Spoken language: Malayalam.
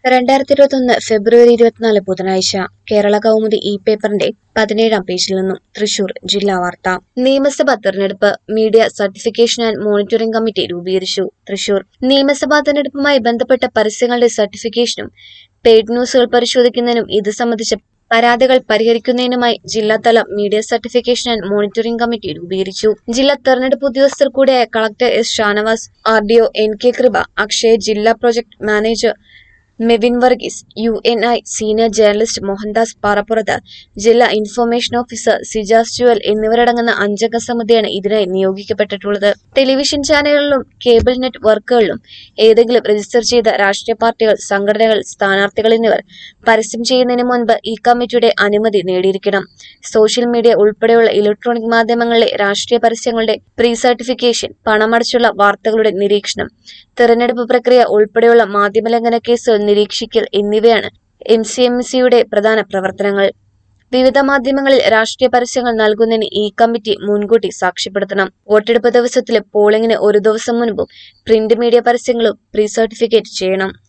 രണ്ടായിരത്തി ഇരുപത്തൊന്ന് ഫെബ്രുവരി ഇരുപത്തിനാല് ബുധനാഴ്ച കേരള കൗമുദി ഇ പേപ്പറിന്റെ പതിനേഴാം പേജിൽ നിന്നും തൃശൂർ ജില്ലാ വാർത്ത നിയമസഭാ തെരഞ്ഞെടുപ്പ് media certification and monitoring committee രൂപീകരിച്ചു തൃശൂർ നിയമസഭാ തെരഞ്ഞെടുപ്പുമായി ബന്ധപ്പെട്ട പരസ്യങ്ങളുടെ സർട്ടിഫിക്കേഷനും പെയ്ഡ് ന്യൂസുകൾ പരിശോധിക്കുന്നതിനും ഇത് സംബന്ധിച്ച പരാതികൾ പരിഹരിക്കുന്നതിനുമായി ജില്ലാതല media certification and monitoring committee രൂപീകരിച്ചു ജില്ലാ തെരഞ്ഞെടുപ്പ് ഉദ്യോഗസ്ഥർ കൂടിയായ collector S Shanavas R D O N K Krupa Akshaya ജില്ലാ project manager Mevin Varghese U N I senior journalist Mohandas Parappurath ജില്ലാ ഇൻഫർമേഷൻ ഓഫീസർ സിജാസ് ജുവൽ എന്നിവരടങ്ങുന്ന അഞ്ചംഗ സമിതിയാണ് ഇതിനായി നിയോഗിക്കപ്പെട്ടിട്ടുള്ളത് ടെലിവിഷൻ ചാനലുകളിലും കേബിൾ നെറ്റ്വർക്കുകളിലും ഏതെങ്കിലും രജിസ്റ്റർ ചെയ്ത രാഷ്ട്രീയ പാർട്ടികൾ സംഘടനകൾ സ്ഥാനാർത്ഥികൾ എന്നിവർ പരസ്യം ചെയ്യുന്നതിന് മുൻപ് ഈ കമ്മിറ്റിയുടെ അനുമതി നേടിയിരിക്കണം സോഷ്യൽ മീഡിയ ഉൾപ്പെടെയുള്ള ഇലക്ട്രോണിക് മാധ്യമങ്ങളിലെ രാഷ്ട്രീയ പരസ്യങ്ങളുടെ പ്രീ സർട്ടിഫിക്കേഷൻ പണമടച്ചുള്ള വാർത്തകളുടെ നിരീക്ഷണം തെരഞ്ഞെടുപ്പ് പ്രക്രിയ ഉൾപ്പെടെയുള്ള മാധ്യമലംഘന കേസുകൾ നിരീക്ഷിക്കൽ എന്നിവയാണ് എം സി എം സിയുടെ പ്രധാന പ്രവർത്തനങ്ങൾ വിവിധ മാധ്യമങ്ങളിൽ രാഷ്ട്രീയ പരസ്യങ്ങൾ നൽകുന്നതിന് ഈ കമ്മിറ്റി മുൻകൂട്ടി സാക്ഷ്യപ്പെടുത്തണം വോട്ടെടുപ്പ് ദിവസത്തിലെ പോളിംഗിന് ഒരു ദിവസം മുൻപും പ്രിന്റ് മീഡിയ പരസ്യങ്ങളും പ്രീ സർട്ടിഫിക്കറ്റ് ചെയ്യണം